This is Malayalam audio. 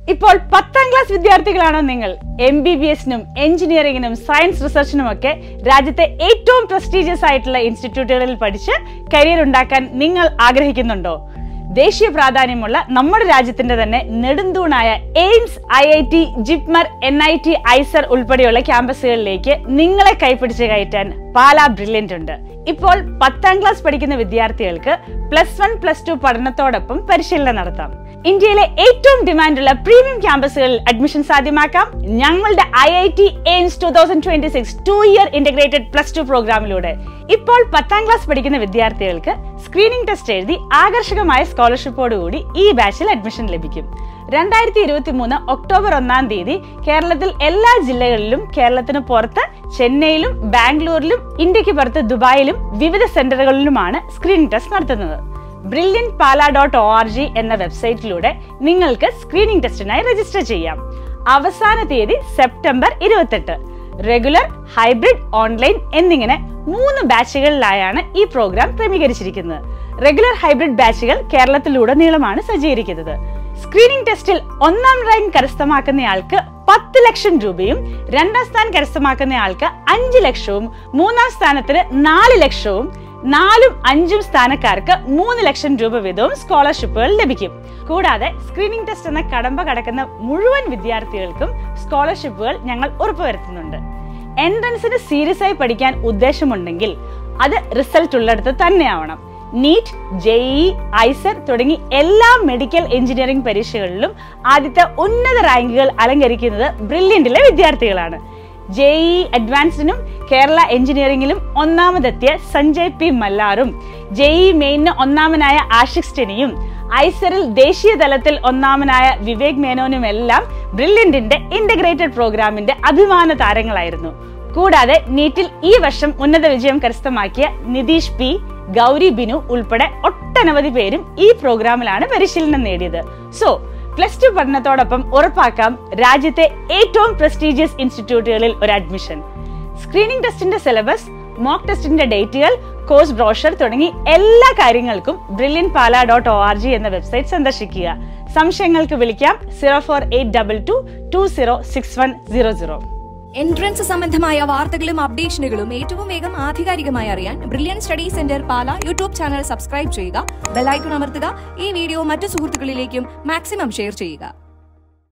ഇപ്പോൾ പത്താം ക്ലാസ് വിദ്യാർത്ഥികളാണോ നിങ്ങൾ എം ബി ബി എസിനും എഞ്ചിനീയറിംഗിനും സയൻസ് റിസർച്ചിനും ഒക്കെ രാജ്യത്തെ ഏറ്റവും പ്രസ്റ്റീജിയസ് ആയിട്ടുള്ള ഇൻസ്റ്റിറ്റ്യൂട്ടുകളിൽ പഠിച്ച് കരിയർ ഉണ്ടാക്കാൻ നിങ്ങൾ ആഗ്രഹിക്കുന്നുണ്ടോ ദേശീയ പ്രാധാന്യമുള്ള നമ്മുടെ രാജ്യത്തിന്റെ തന്നെ നെടുന്തൂണായ AIIMS I I T JIPMER N I T IISER ഉൾപ്പെടെയുള്ള ക്യാമ്പസുകളിലേക്ക് നിങ്ങളെ കൈപ്പിടിച്ച് കയറ്റാൻ പാലാ ബ്രില്യൻ്റ് ഉണ്ട് ഇപ്പോൾ പത്താം ക്ലാസ് പഠിക്കുന്ന വിദ്യാർത്ഥികൾക്ക് പ്ലസ് വൺ പ്ലസ് ടു പഠനത്തോടൊപ്പം പരിശീലനം നടത്താം ഇന്ത്യയിലെ ഏറ്റവും ഡിമാൻഡുള്ള പ്രീമിയം ക്യാമ്പസുകളിൽ അഡ്മിഷൻ സാധ്യമാക്കാം ഞങ്ങളുടെ I I T AIIMS two thousand twenty six two year integrated plus two പ്രോഗ്രാമിലൂടെ ഇപ്പോൾ പത്താം ക്ലാസ് പഠിക്കുന്ന വിദ്യാർത്ഥികൾക്ക് സ്ക്രീനിംഗ് ടെസ്റ്റ് എഴുതി ആകർഷകമായ സ്കോളർഷിപ്പോടുകൂടി ഈ ബാച്ചിൽ അഡ്മിഷൻ ലഭിക്കും രണ്ടായിരത്തി ഇരുപത്തി മൂന്ന് ഒക്ടോബർ ഒന്നാം തീയതി കേരളത്തിൽ എല്ലാ ജില്ലകളിലും കേരളത്തിന് പുറത്ത് ചെന്നൈയിലും ബാംഗ്ലൂരിലും ഇന്ത്യക്ക് പുറത്ത് ദുബായിലും വിവിധ സെന്ററുകളിലുമാണ് സ്ക്രീനിംഗ് ടെസ്റ്റ് നടത്തുന്നത് brilliant Pala dot O R G എന്ന വെബ്സൈറ്റിലൂടെ നിങ്ങൾക്ക് സ്ക്രീനിംഗ് ടെസ്റ്റിനായി രജിസ്റ്റർ ചെയ്യാം അവസാന തീയതി സെപ്റ്റംബർ ഇരുപത്തെട്ട് റെഗുലർ ഹൈബ്രിഡ് ഓൺലൈൻ എന്നിങ്ങനെ മൂന്ന് ബാച്ചുകളിലായാണ് ഈ പ്രോഗ്രാം ക്രമീകരിച്ചിരിക്കുന്നത് റെഗുലർ ഹൈബ്രിഡ് ബാച്ചുകൾ കേരളത്തിലുടനീളമാണ് സജ്ജീകരിക്കുന്നത് സ്ക്രീനിംഗ് ടെസ്റ്റിൽ ഒന്നാം റാങ്ക് കരസ്ഥമാക്കുന്നയാൾക്ക് പത്ത് ലക്ഷം രൂപയും രണ്ടാം സ്ഥാനം കരസ്ഥമാക്കുന്നയാൾക്ക് അഞ്ച് ലക്ഷവും മൂന്നാം സ്ഥാനത്തിന് നാല് ലക്ഷവും നാലും അഞ്ചും സ്ഥാനക്കാർക്ക് മൂന്ന് ലക്ഷം രൂപ വീതവും സ്കോളർഷിപ്പുകൾ ലഭിക്കും കൂടാതെ സ്ക്രീനിംഗ് ടെസ്റ്റ് എന്ന കടമ്പ കടക്കുന്ന മുഴുവൻ വിദ്യാർത്ഥികൾക്കും സ്കോളർഷിപ്പുകൾ ഞങ്ങൾ ഉറപ്പുവരുത്തുന്നുണ്ട് എൻട്രൻസിന് സീരിയസ് ആയി പഠിക്കാൻ ഉദ്ദേശമുണ്ടെങ്കിൽ അത് റിസൾട്ട് ഉള്ളിടത്ത് തന്നെയാവണം നീറ്റ് ജെഇ ഐസർ തുടങ്ങി എല്ലാ മെഡിക്കൽ എഞ്ചിനീയറിംഗ് പരീക്ഷകളിലും ആദ്യത്തെ ഉന്നത റാങ്കുകൾ അലങ്കരിക്കുന്നത് ബ്രില്യന്റിലെ വിദ്യാർത്ഥികളാണ് ജെഇ അഡ്വാൻസിനും കേരള എഞ്ചിനീയറിംഗിലും ഒന്നാമതെത്തിയ സഞ്ജയ് പി മല്ലാറും ജെഇ മെയിനിന് ഒന്നാമനായ ആഷിഖ് സ്റ്റെനിയും ഐസറിൽ ദേശീയ തലത്തിൽ ഒന്നാമനായ വിവേക് മേനോനുമെല്ലാം ബ്രില്യന്റിന്റെ ഇന്റഗ്രേറ്റഡ് പ്രോഗ്രാമിന്റെ അഭിമാന താരങ്ങളായിരുന്നു കൂടാതെ നീറ്റിൽ ഈ വർഷം ഉന്നത വിജയം കരസ്ഥമാക്കിയ നിതീഷ് പി ഗൗരി ബിനു ഉൾപ്പെടെ ഒട്ടനവധി പേരും ഈ പ്രോഗ്രാമിലാണ് പരിശീലനം നേടിയത് സോ പ്ലസ് ടു പഠനത്തോടൊപ്പം ഉറപ്പാക്കാം രാജ്യത്തെ ഏറ്റവും പ്രസ്റ്റീജിയസ് ഇൻസ്റ്റിറ്റ്യൂട്ടുകളിൽ ഒരു അഡ്മിഷൻ സ്ക്രീനിംഗ് ടെസ്റ്റിന്റെ സിലബസ് മോക്ക് ടെസ്റ്റിന്റെ ഡേറ്റുകൾ കോഴ്സ് ബ്രോഷർ തുടങ്ങി എല്ലാ കാര്യങ്ങൾക്കും brilliant Pala dot O R G എന്ന വെബ്സൈറ്റ് സന്ദർശിക്കുക സംശയങ്ങൾക്ക് വിളിക്കാം zero four eight double two two zero six one zero zero entrance സംബന്ധമായ വാർത്തകളും അപ്ഡേഷനുകളും ഏറ്റവും വേഗം ആധികാരികമായി അറിയാൻ brilliant study centre Pala YouTube channel subscribe ചെയ്യുക ബെലൈക്കൺ അമർത്തുക ഈ വീഡിയോ മറ്റു സുഹൃത്തുക്കളിലേക്കും മാക്സിമം ഷെയർ ചെയ്യുക